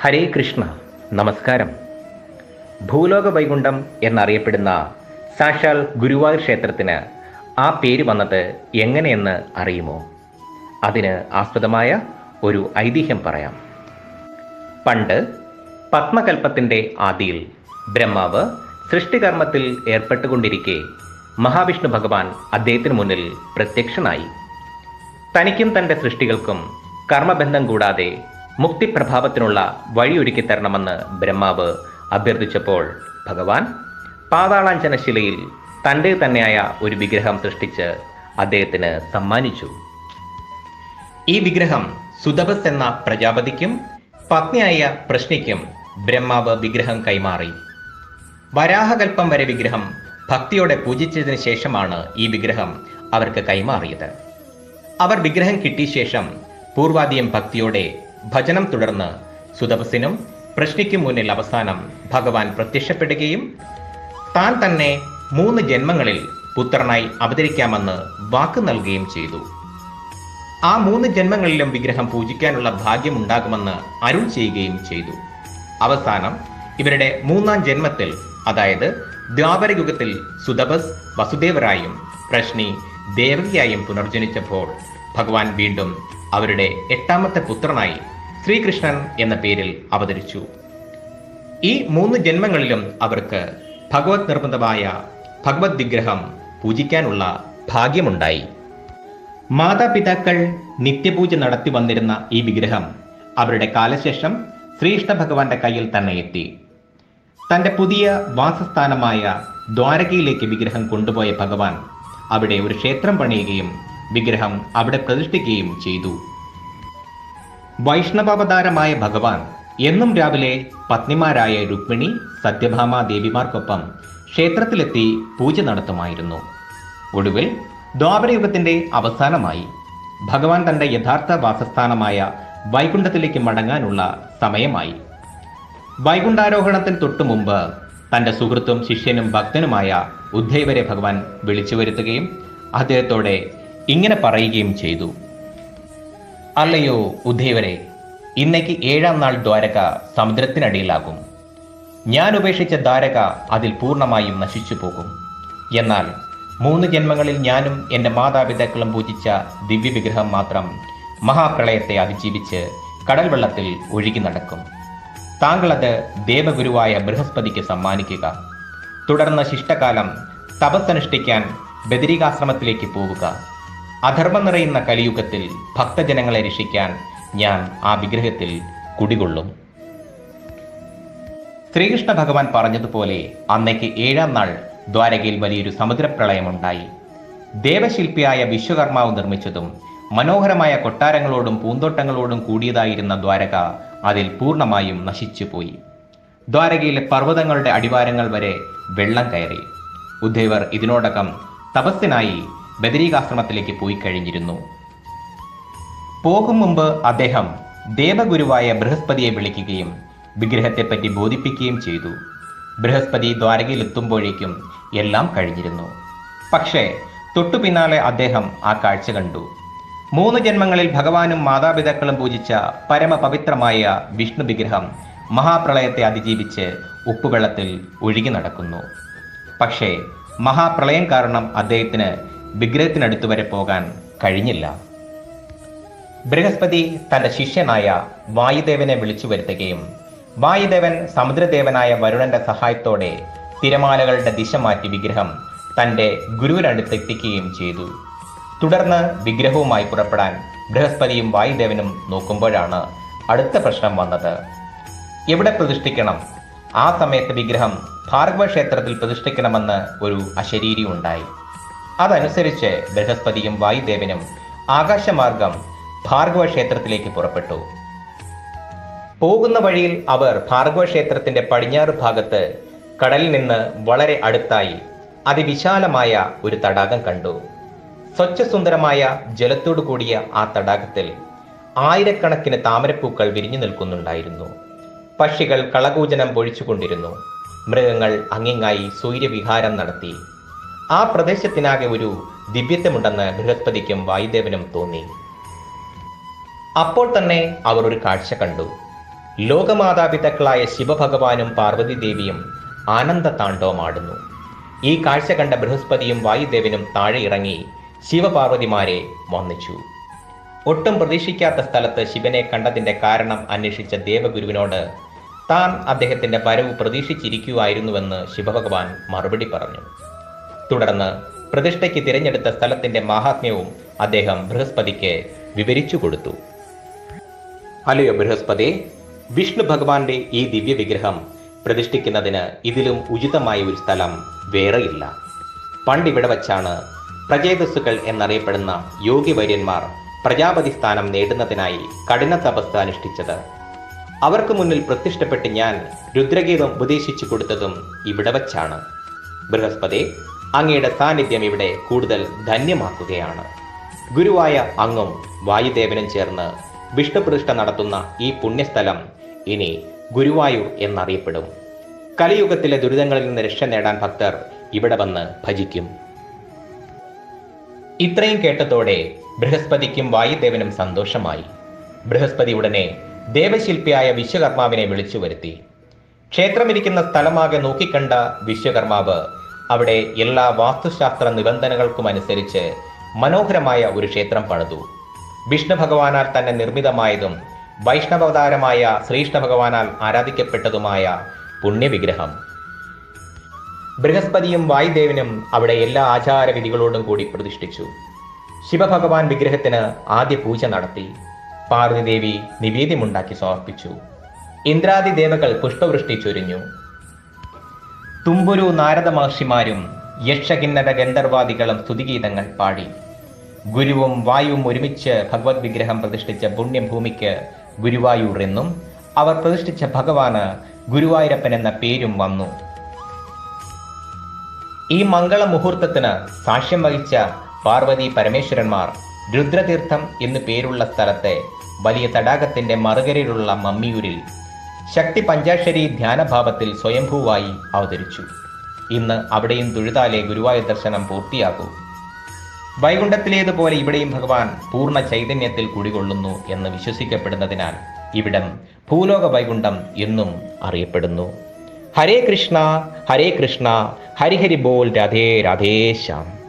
ഹരേ കൃഷ്ണ നമസ്കാരം ഭൂലോക വൈകുണ്ഠം എന്നറിയപ്പെടുന്ന സാക്ഷാൽ ഗുരുവായൂർ ക്ഷേത്രത്തിന് ആ പേര് വന്നത് എങ്ങനെയെന്ന് അറിയുമോ അതിന് ആസ്പദമായ ഒരു ഐതിഹ്യം പറയാം പണ്ട് പത്മകൽപ്പത്തിൻ്റെ ആദിയിൽ ബ്രഹ്മാവ് സൃഷ്ടികർമ്മത്തിൽ ഏർപ്പെട്ടുകൊണ്ടിരിക്കെ മഹാവിഷ്ണു ഭഗവാൻ അദ്ദേഹത്തിന് മുന്നിൽ പ്രത്യക്ഷനായി തനിക്കും തൻ്റെ സൃഷ്ടികൾക്കും കർമ്മബന്ധം കൂടാതെ മുക്തിപ്രഭാവത്തിനുള്ള വഴിയൊരുക്കി തരണമെന്ന് ബ്രഹ്മാവ് അഭ്യർത്ഥിച്ചപ്പോൾ ഭഗവാൻ പാതാളാഞ്ചനശിലയിൽ തൻ്റെ തന്നെയായ ഒരു വിഗ്രഹം സൃഷ്ടിച്ച് അദ്ദേഹത്തിന് സമ്മാനിച്ചു ഈ വിഗ്രഹം സുതപസ് എന്ന പ്രജാപതിക്കും പത്നിയായ പ്രശ്നിക്കും ബ്രഹ്മാവ് വിഗ്രഹം കൈമാറി വരാഹകൽപ്പം വരെ വിഗ്രഹം ഭക്തിയോടെ പൂജിച്ചതിന് ശേഷമാണ് ഈ വിഗ്രഹം അവർക്ക് കൈമാറിയത് അവർ വിഗ്രഹം കിട്ടിയ ശേഷം പൂർവാധികം ഭക്തിയോടെ ഭജനം തുടർന്ന് സുതപസിനും പ്രശ്നിക്കും മുന്നിൽ അവസാനം ഭഗവാൻ പ്രത്യക്ഷപ്പെടുകയും താൻ തന്നെ മൂന്ന് ജന്മങ്ങളിൽ പുത്രനായി അവതരിക്കാമെന്ന് വാക്ക് നൽകുകയും ചെയ്തു ആ മൂന്ന് ജന്മങ്ങളിലും വിഗ്രഹം പൂജിക്കാനുള്ള ഭാഗ്യമുണ്ടാകുമെന്ന് അരുൾ ചെയ്യുകയും ചെയ്തു അവസാനം ഇവരുടെ മൂന്നാം ജന്മത്തിൽ അതായത് ദ്വാപരയുഗത്തിൽ സുതപസ് വസുദേവരായും പ്രശ്നി ദേവകിയായും പുനർജനിച്ചപ്പോൾ ഭഗവാൻ വീണ്ടും അവരുടെ എട്ടാമത്തെ പുത്രനായി ശ്രീകൃഷ്ണൻ എന്ന പേരിൽ അവതരിച്ചു ഈ മൂന്ന് ജന്മങ്ങളിലും അവർക്ക് ഭഗവത് നിർബന്ധമായ ഭഗവത് വിഗ്രഹം പൂജിക്കാനുള്ള ഭാഗ്യമുണ്ടായി മാതാപിതാക്കൾ നിത്യപൂജ നടത്തി വന്നിരുന്ന ഈ വിഗ്രഹം അവരുടെ കാലശേഷം ശ്രീകൃഷ്ണ ഭഗവാന്റെ കയ്യിൽ തന്നെ എത്തി തന്റെ പുതിയ വാസസ്ഥാനമായ ദ്വാരകയിലേക്ക് വിഗ്രഹം കൊണ്ടുപോയ ഭഗവാൻ അവിടെ ഒരു ക്ഷേത്രം പണിയുകയും വിഗ്രഹം അവിടെ പ്രതിഷ്ഠിക്കുകയും ചെയ്തു വൈഷ്ണവാവതാരമായ ഭഗവാൻ എന്നും രാവിലെ പത്നിമാരായ രുക്മിണി സത്യഭാമ ദേവിമാർക്കൊപ്പം ക്ഷേത്രത്തിലെത്തി പൂജ നടത്തുമായിരുന്നു ഒടുവിൽ ദ്വാപരയുഗത്തിന്റെ അവസാനമായി ഭഗവാൻ തന്റെ യഥാർത്ഥ വാസസ്ഥാനമായ വൈകുണ്ഠത്തിലേക്ക് മടങ്ങാനുള്ള സമയമായി വൈകുണ്ഠാരോഹണത്തിന് തൊട്ടു മുമ്പ് തന്റെ സുഹൃത്തും ശിഷ്യനും ഭക്തനുമായ ഉദ്ധൈവരെ ഭഗവാൻ വിളിച്ചു വരുത്തുകയും അദ്ദേഹത്തോടെ ഇങ്ങനെ പറയുകയും ചെയ്തു അല്ലയോ ഉദ്ധൈവരെ ഇന്നേക്ക് ഏഴാം നാൾ ദ്വാരക സമുദ്രത്തിനടിയിലാകും ഞാൻ ഉപേക്ഷിച്ച ദ്വാരക അതിൽ പൂർണ്ണമായും നശിച്ചു പോകും എന്നാൽ മൂന്ന് ജന്മങ്ങളിൽ ഞാനും എൻ്റെ മാതാപിതാക്കളും പൂജിച്ച ദിവ്യവിഗ്രഹം മാത്രം മഹാപ്രളയത്തെ അതിജീവിച്ച് കടൽ വെള്ളത്തിൽ ഒഴുകി നടക്കും താങ്കളത് ദേവഗുരുവായ ബൃഹസ്പതിക്ക് സമ്മാനിക്കുക തുടർന്ന് ശിഷ്ടകാലം തപസ്സനുഷ്ഠിക്കാൻ ബദരികാശ്രമത്തിലേക്ക് പോവുക അധർമ്മം നിറയുന്ന കലിയുഗത്തിൽ ഭക്തജനങ്ങളെ രക്ഷിക്കാൻ ഞാൻ ആ വിഗ്രഹത്തിൽ കുടികൊള്ളും ശ്രീകൃഷ്ണ ഭഗവാൻ പറഞ്ഞതുപോലെ അന്നേക്ക് ഏഴാം നാൾ ദ്വാരകയിൽ വലിയൊരു സമുദ്രപ്രളയമുണ്ടായി ദേവശില്പിയായ വിശ്വകർമാവ് നിർമ്മിച്ചതും മനോഹരമായ കൊട്ടാരങ്ങളോടും പൂന്തോട്ടങ്ങളോടും കൂടിയതായിരുന്ന ദ്വാരക അതിൽ പൂർണ്ണമായും നശിച്ചുപോയി ദ്വാരകയിലെ പർവ്വതങ്ങളുടെ അടിവാരങ്ങൾ വരെ വെള്ളം കയറി ഉദ്ധൈവർ ഇതിനോടകം തപസ്സിനായി ബദരീകാശ്രമത്തിലേക്ക് പോയി കഴിഞ്ഞിരുന്നു പോകും മുമ്പ് അദ്ദേഹം ദേവഗുരുവായ ബൃഹസ്പതിയെ വിളിക്കുകയും വിഗ്രഹത്തെപ്പറ്റി ബോധിപ്പിക്കുകയും ചെയ്തു ബൃഹസ്പതി ദ്വാരകയിലെത്തുമ്പോഴേക്കും എല്ലാം കഴിഞ്ഞിരുന്നു പക്ഷേ തൊട്ടു പിന്നാലെ അദ്ദേഹം ആ കാഴ്ച കണ്ടു മൂന്ന് ജന്മങ്ങളിൽ ഭഗവാനും മാതാപിതാക്കളും പൂജിച്ച പരമപവിത്രമായ വിഷ്ണു വിഗ്രഹം മഹാപ്രളയത്തെ അതിജീവിച്ച് ഉപ്പുവെള്ളത്തിൽ ഒഴുകി നടക്കുന്നു പക്ഷേ മഹാപ്രളയം കാരണം അദ്ദേഹത്തിന് വിഗ്രഹത്തിനടുത്ത് വരെ പോകാൻ കഴിഞ്ഞില്ല ബൃഹസ്പതി തന്റെ ശിഷ്യനായ വായുദേവനെ വിളിച്ചു വരുത്തുകയും വായുദേവൻ സമുദ്രദേവനായ വരുണന്റെ സഹായത്തോടെ തിരമാലകളുടെ ദിശ മാറ്റി വിഗ്രഹം തന്റെ ഗുരുവിനടുത്ത് എത്തിക്കുകയും ചെയ്തു തുടർന്ന് വിഗ്രഹവുമായി പുറപ്പെടാൻ ബൃഹസ്പതിയും വായുദേവനും നോക്കുമ്പോഴാണ് അടുത്ത പ്രശ്നം വന്നത് എവിടെ പ്രതിഷ്ഠിക്കണം ആ സമയത്ത് വിഗ്രഹം ഭാർഗവ ക്ഷേത്രത്തിൽ പ്രതിഷ്ഠിക്കണമെന്ന് ഒരു അശരീരി ഉണ്ടായി അതനുസരിച്ച് ബൃഹസ്പതിയും വായുദേവനും ആകാശമാർഗം ഭാർഗവ ക്ഷേത്രത്തിലേക്ക് പുറപ്പെട്ടു പോകുന്ന വഴിയിൽ അവർ ഭാർഗവ ക്ഷേത്രത്തിന്റെ പടിഞ്ഞാറ് ഭാഗത്ത് കടലിൽ നിന്ന് വളരെ അടുത്തായി അതിവിശാലമായ ഒരു തടാകം കണ്ടു സ്വച്ഛസുന്ദരമായ ജലത്തോടു കൂടിയ ആ തടാകത്തിൽ ആയിരക്കണക്കിന് താമരപ്പൂക്കൾ വിരിഞ്ഞു നിൽക്കുന്നുണ്ടായിരുന്നു പക്ഷികൾ കളകൂജനം പൊഴിച്ചുകൊണ്ടിരുന്നു മൃഗങ്ങൾ അങ്ങിങ്ങായി സൂര്യവിഹാരം നടത്തി ആ പ്രദേശത്തിനാകെ ഒരു ദിവ്യത്വമുണ്ടെന്ന് ബൃഹസ്പതിക്കും വായുദേവനും തോന്നി അപ്പോൾ തന്നെ അവർ ഒരു കാഴ്ച കണ്ടു ലോകമാതാപിതാക്കളായ ശിവഭഗവാനും പാർവതി ദേവിയും ആനന്ദ താണ്ഡവമാടുന്നു ഈ കാഴ്ച കണ്ട ബൃഹസ്പതിയും വായുദേവനും താഴെ ഇറങ്ങി ശിവപാർവതിമാരെ വന്നിച്ചു ഒട്ടും പ്രതീക്ഷിക്കാത്ത സ്ഥലത്ത് ശിവനെ കണ്ടതിന്റെ കാരണം അന്വേഷിച്ച ദേവഗുരുവിനോട് താൻ അദ്ദേഹത്തിന്റെ വരവ് പ്രതീക്ഷിച്ചിരിക്കുമായിരുന്നുവെന്ന് ശിവഭഗവാൻ മറുപടി പറഞ്ഞു തുടർന്ന് പ്രതിഷ്ഠയ്ക്ക് തിരഞ്ഞെടുത്ത സ്ഥലത്തിന്റെ മാഹാത്മ്യവും അദ്ദേഹം ബൃഹസ്പതിക്ക് വിവരിച്ചു കൊടുത്തു അല്ലയോ ബൃഹസ്പതി വിഷ്ണു ഭഗവാന്റെ ഈ ദിവ്യ വിഗ്രഹം പ്രതിഷ്ഠിക്കുന്നതിന് ഇതിലും ഉചിതമായ ഒരു സ്ഥലം വേറെയില്ല പണ്ടിവിടെ വച്ചാണ് പ്രജേതസ്സുകൾ എന്നറിയപ്പെടുന്ന യോഗിവര്യന്മാർ പ്രജാപതി സ്ഥാനം നേടുന്നതിനായി കഠിന തപസ് അനുഷ്ഠിച്ചത് അവർക്ക് മുന്നിൽ പ്രത്യക്ഷപ്പെട്ട് ഞാൻ രുദ്രഗീതം ഉപദേശിച്ചു കൊടുത്തതും ഇവിടെ വച്ചാണ് ബൃഹസ്പതി അങ്ങയുടെ സാന്നിധ്യം ഇവിടെ കൂടുതൽ ധന്യമാക്കുകയാണ് ഗുരുവായ അങ്ങും വായുദേവനും ചേർന്ന് വിഷ്ണുപ്രതിഷ്ഠ നടത്തുന്ന ഈ പുണ്യസ്ഥലം ഇനി ഗുരുവായൂർ എന്നറിയപ്പെടും കലിയുഗത്തിലെ ദുരിതങ്ങളിൽ നിന്ന് രക്ഷ നേടാൻ ഭക്തർ ഇവിടെ വന്ന് ഭജിക്കും ഇത്രയും കേട്ടതോടെ ബൃഹസ്പതിക്കും വായുദേവനും സന്തോഷമായി ബൃഹസ്പതി ഉടനെ ദേവശില്പിയായ വിശ്വകർമാവിനെ വിളിച്ചു വരുത്തി ക്ഷേത്രമിരിക്കുന്ന സ്ഥലമാകെ നോക്കിക്കണ്ട വിശ്വകർമാവ് അവിടെ എല്ലാ വാസ്തുശാസ്ത്ര നിബന്ധനകൾക്കും അനുസരിച്ച് മനോഹരമായ ഒരു ക്ഷേത്രം പണിതു വിഷ്ണു ഭഗവാനാൽ തന്നെ നിർമ്മിതമായതും വൈഷ്ണവതാരമായ ശ്രീകൃഷ്ണ ഭഗവാനാൽ ആരാധിക്കപ്പെട്ടതുമായ പുണ്യവിഗ്രഹം ബൃഹസ്പതിയും വായുദേവനും അവിടെ എല്ലാ ആചാരവിധികളോടും കൂടി പ്രതിഷ്ഠിച്ചു ശിവഭഗവാൻ വിഗ്രഹത്തിന് ആദ്യ പൂജ നടത്തി പാർവതിദേവി നിവേദ്യമുണ്ടാക്കി സമർപ്പിച്ചു ഇന്ദ്രാദി ദേവകൾ പുഷ്പവൃഷ്ടി ചൊരിഞ്ഞു തുമ്പുരു നാരദ മഹർഷിമാരും യക്ഷകിന്നര ഗന്ധർവാദികളും സ്തുതിഗീതങ്ങൾ പാടി ഗുരുവും വായുവും ഒരുമിച്ച് ഭഗവത് വിഗ്രഹം പ്രതിഷ്ഠിച്ച പുണ്യഭൂമിക്ക് ഗുരുവായൂർ എന്നും അവർ പ്രതിഷ്ഠിച്ച ഭഗവാന് ഗുരുവായൂരപ്പൻ എന്ന പേരും വന്നു ഈ മംഗള മുഹൂർത്തത്തിന് സാക്ഷ്യം വഹിച്ച പാർവതി പരമേശ്വരന്മാർ രുദ്രതീർത്ഥം എന്നു പേരുള്ള സ്ഥലത്തെ വലിയ തടാകത്തിന്റെ മറുകരയിലുള്ള മമ്മിയൂരിൽ ശക്തി പഞ്ചാക്ഷരി ധ്യാനഭാവത്തിൽ സ്വയംഭൂവായി അവതരിച്ചു ഇന്ന് അവിടെയും തൊഴുതാലെ ഗുരുവായൂർ ദർശനം പൂർത്തിയാകൂ വൈകുണ്ഠത്തിലേതുപോലെ ഇവിടെയും ഭഗവാൻ പൂർണ്ണ ചൈതന്യത്തിൽ കുടികൊള്ളുന്നു എന്ന് വിശ്വസിക്കപ്പെടുന്നതിനാൽ ഇവിടം ഭൂലോക വൈകുണ്ഠം എന്നും അറിയപ്പെടുന്നു ഹരേ കൃഷ്ണ ഹരേ കൃഷ്ണ ഹരിഹരി ബോൽ രാധേ രാധേശ്യാം